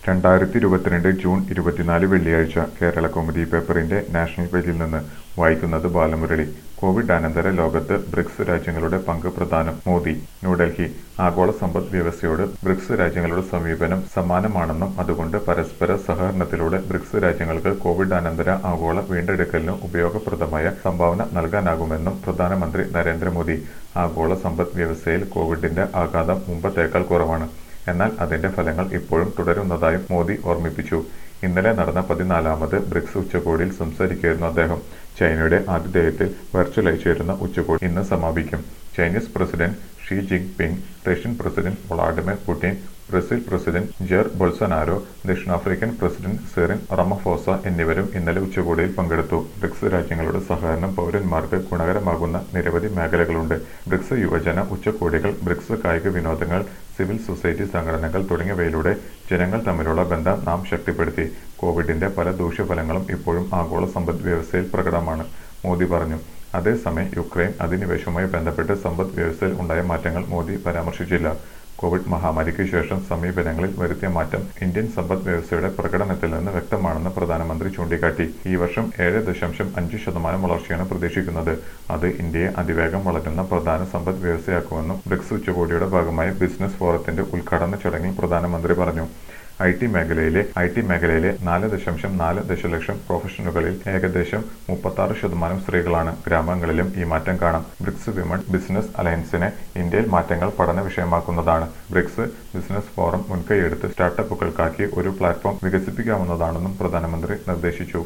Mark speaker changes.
Speaker 1: രണ്ടായിരത്തി ഇരുപത്തിരണ്ട് ജൂൺ ഇരുപത്തിനാല് വെള്ളിയാഴ്ച കേരള കൗമുദി പേപ്പറിന്റെ നാഷണൽ പേജിൽ നിന്ന് വായിക്കുന്നത് ബാലമുരളി കോവിഡാനന്തര ലോകത്ത് ബ്രിക്സ് രാജ്യങ്ങളുടെ പങ്ക് പ്രധാനം മോദി ന്യൂഡൽഹി ആഗോള സമ്പദ് വ്യവസ്ഥയോട് ബ്രിക്സ് രാജ്യങ്ങളുടെ സമീപനം സമാനമാണെന്നും അതുകൊണ്ട് പരസ്പര സഹകരണത്തിലൂടെ ബ്രിക്സ് രാജ്യങ്ങൾക്ക് കോവിഡാനന്തര ആഗോള വീണ്ടെടുക്കലിന് ഉപയോഗപ്രദമായ സംഭാവന നൽകാനാകുമെന്നും പ്രധാനമന്ത്രി നരേന്ദ്രമോദി ആഗോള സമ്പദ് വ്യവസ്ഥയിൽ കോവിഡിന്റെ ആഘാതം മുമ്പത്തേക്കാൾ കുറവാണ് എന്നാൽ അതിന്റെ ഫലങ്ങൾ ഇപ്പോഴും തുടരുന്നതായും മോദി ഓർമ്മിപ്പിച്ചു ഇന്നലെ നടന്ന പതിനാലാമത് ബ്രിക്സ് ഉച്ചകോടിയിൽ സംസാരിക്കുകയായിരുന്നു അദ്ദേഹം ചൈനയുടെ ആതിഥേയത്തിൽ വെർച്വലായി ചേരുന്ന ഉച്ചകോടി ഇന്ന് സമാപിക്കും Chinese president Xi Jinping Russian president Vladimir Putin Brazil president Jair Bolsonaro ദക്ഷിണാഫ്രിക്കൻ പ്രസിഡന്റ് സെറിൻ റമഫോസ എന്നിവരും ഇന്നലെ ഉച്ചകോടിയിൽ പങ്കെടുത്തു ബ്രിക്സ് രാജ്യങ്ങളുടെ സഹകരണം പൗരന്മാർക്ക് ഗുണകരമാകുന്ന നിരവധി മേഖലകളുണ്ട് ബ്രിക്സ് യുവജന ഉച്ചകോടികൾ ബ്രിക്സ് കായിക വിനോദങ്ങൾ സിവിൽ സൊസൈറ്റി സംഘടനകൾ തുടങ്ങിയവയിലൂടെ ജനങ്ങൾ തമ്മിലുള്ള ബന്ധം നാം ശക്തിപ്പെടുത്തി കോവിഡിന്റെ പല ദൂഷ്യഫലങ്ങളും ഇപ്പോഴും ആഗോള സമ്പദ് വ്യവസ്ഥയിൽ പ്രകടമാണ് മോദി പറഞ്ഞു അതേസമയം യുക്രൈൻ അധിനിവേശവുമായി ബന്ധപ്പെട്ട് സമ്പദ് വ്യവസ്ഥയിൽ ഉണ്ടായ മാറ്റങ്ങൾ മോദി പരാമർശിച്ചില്ല കോവിഡ് മഹാമാരിക്ക് ശേഷം സമീപനങ്ങളിൽ വരുത്തിയ മാറ്റം ഇന്ത്യൻ സമ്പദ് വ്യവസ്ഥയുടെ പ്രകടനത്തിൽ നിന്ന് വ്യക്തമാണെന്ന് പ്രധാനമന്ത്രി ചൂണ്ടിക്കാട്ടി ഈ വർഷം ഏഴ് ദശാംശം അഞ്ച് ശതമാനം വളർച്ചയാണ് പ്രതീക്ഷിക്കുന്നത് അത് ഇന്ത്യയെ അതിവേഗം വളരുന്ന പ്രധാന സമ്പദ് വ്യവസ്ഥയാക്കുമെന്നും ബ്രിക്സ് ഉച്ചകോടിയുടെ ഭാഗമായ ബിസിനസ് ഫോറത്തിന്റെ ഉദ്ഘാടന ചടങ്ങിൽ പ്രധാനമന്ത്രി പറഞ്ഞു ഐ ടി മേഖലയിലെ ഐ ടി മേഖലയിലെ നാല് ദശാംശം നാല് ദശലക്ഷം പ്രൊഫഷണലുകളിൽ ഏകദേശം മുപ്പത്തി ശതമാനം സ്ത്രീകളാണ് ഗ്രാമങ്ങളിലും ഈ മാറ്റം കാണാം ബ്രിക്സ് വിമൺ ബിസിനസ് അലയൻസിനെ ഇന്ത്യയിൽ മാറ്റങ്ങൾ പഠന വിഷയമാക്കുന്നതാണ് ബ്രിക്സ് ബിസിനസ് ഫോറം മുൻകൈയെടുത്ത് സ്റ്റാർട്ടപ്പുകൾക്കാക്കി ഒരു പ്ലാറ്റ്ഫോം വികസിപ്പിക്കാവുന്നതാണെന്നും പ്രധാനമന്ത്രി നിർദ്ദേശിച്ചു